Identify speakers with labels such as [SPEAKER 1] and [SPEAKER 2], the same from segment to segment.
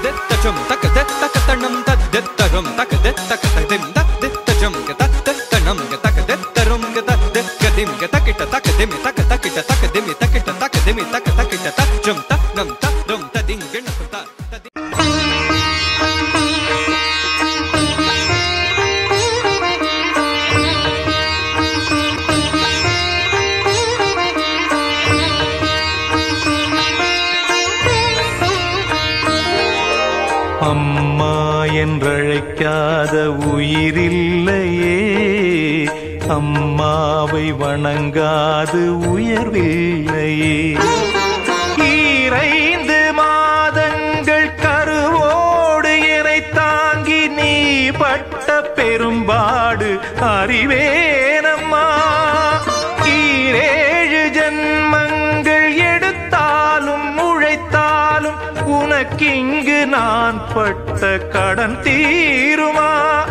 [SPEAKER 1] தித்தஜம் தக்க தித்தக்க தண்ணம் தத்தரும் தக்க தித்தக்க ததிம் தித்தஜம் தத்தனம் தக்க தித்தரும் கதிம் தக்கிட்ட தக்க திமி தக்க தக்கிட்ட தக்க திமி தக்கிட்ட தக்க திமி தக்க தக்கிட்ட தஜம் தனம் தரும் ததிங் கிணத்து ததி
[SPEAKER 2] அம்மா என்றழைக்காத உயிரில்லையே அம்மாவை வணங்காது உயர்வில்லையே ஈரைந்து மாதங்கள் கருவோடு என்னை தாங்கி நீ பட்ட பெரும்பாடு அறிவேனம்மா ஈரேழு ஜன்மங்கள் எடுத்தாலும் உழைத்தாலும் உனக்கிங்கு நான் பட்ட கடன் தீருமா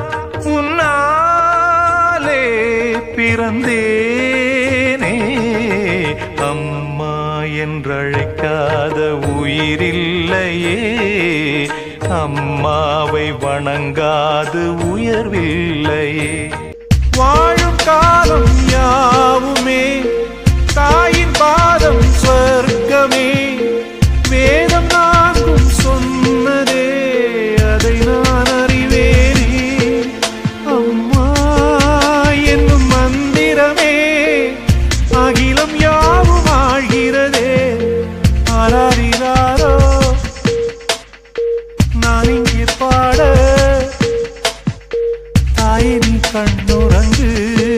[SPEAKER 2] உன்னாலே பிறந்தேனே அம்மா என்றழைக்காத உயிரில்லையே அம்மாவை வணங்காது உயர்வில்லையே வாழும் காலம் யாவுமே தாயின் பாதம் சொர்க்கமே வேதம் நான்கும் சொன்னதே அதை நான் அறிவேனே அம்மா என்னும் மந்திரமே அகிலம் யாவும் ஆழ்கிறதே ஆராரிராரோ நான் இங்கே பாட தாயே நீ கண்ணுறங்கு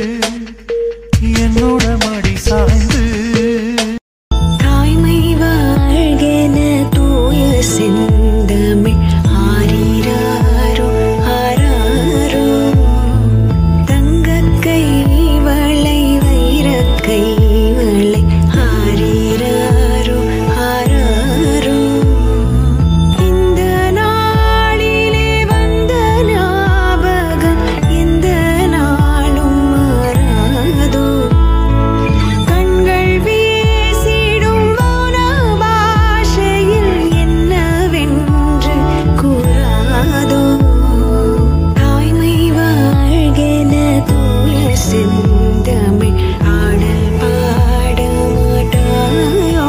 [SPEAKER 2] என்னோட மடி சாய்ந்து
[SPEAKER 3] தாய்மை வாழ்கென தூய செந்தமிழ் ஆரீராரோ ஆராரோ தங்கக் கை வளை வைரக் கை வளை ஆரீராரோ ஆராரோ இந்த நாளிலே வந்த ஞாபகம் எந்த நாளும் மாறாதோ கண்கள் வீசிடும் மௌன பாஷையில் என்னவென்று கூறாதோ தாய்மை வாழ்கென தூய செந்தமிழ் ஆடல் பாட மாட்டாயோ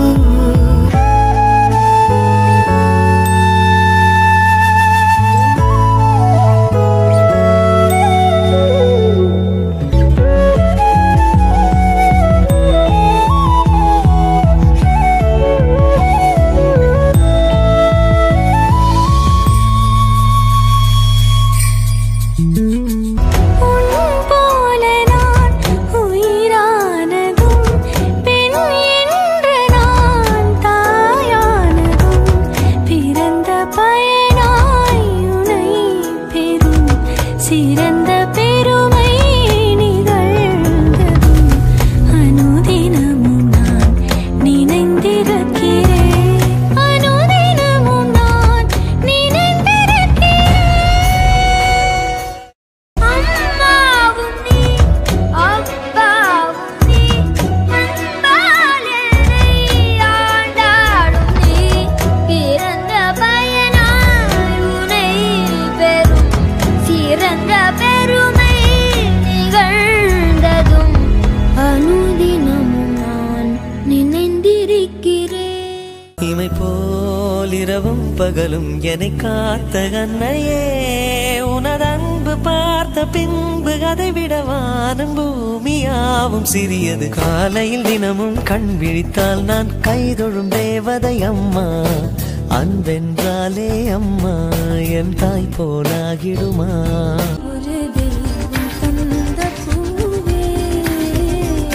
[SPEAKER 3] உன் போல நான் உயிரானதும் பெண் என்ற நான் தாயானதும் பிறந்த பயனாய் உனை பெறும் சிறந்த பெருமை நிகழ்ந்ததும் அனுதினமும் நான் நினைந்திருக்கிறேன் அனுதினமும் நான் நினைந்திருக்கிறேன் அம்மாவும் நீ அப்பாவும் நீ அன்பால் என்னை ஆண்டாடும் நீ பிறந்த பயனாய் உனை பெறும் சிறந்த பெருமை நிகழ்ந்ததும் அனுதினமும் நான் நினைந்திருக்கிறேன்
[SPEAKER 4] இமை போல் இரவும் பகலும் என்னை காத்த கண்ணையே உனதன்பு பார்த்த பின்பு அதை விட வானம் பூமியாவும் சிறியது காலையில் தினமும் கண் விழித்தால் நான் கைதொழும் தேவதை அம்மா அன்பென்றாலே அம்மா என் தாய் போலாகிடுமா
[SPEAKER 3] ஒரு தெய்வம் தந்த பூவே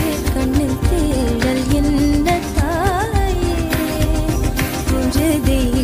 [SPEAKER 3] கண்ணில் தேடல் என்ன தாயே ஒரு தெய்வம்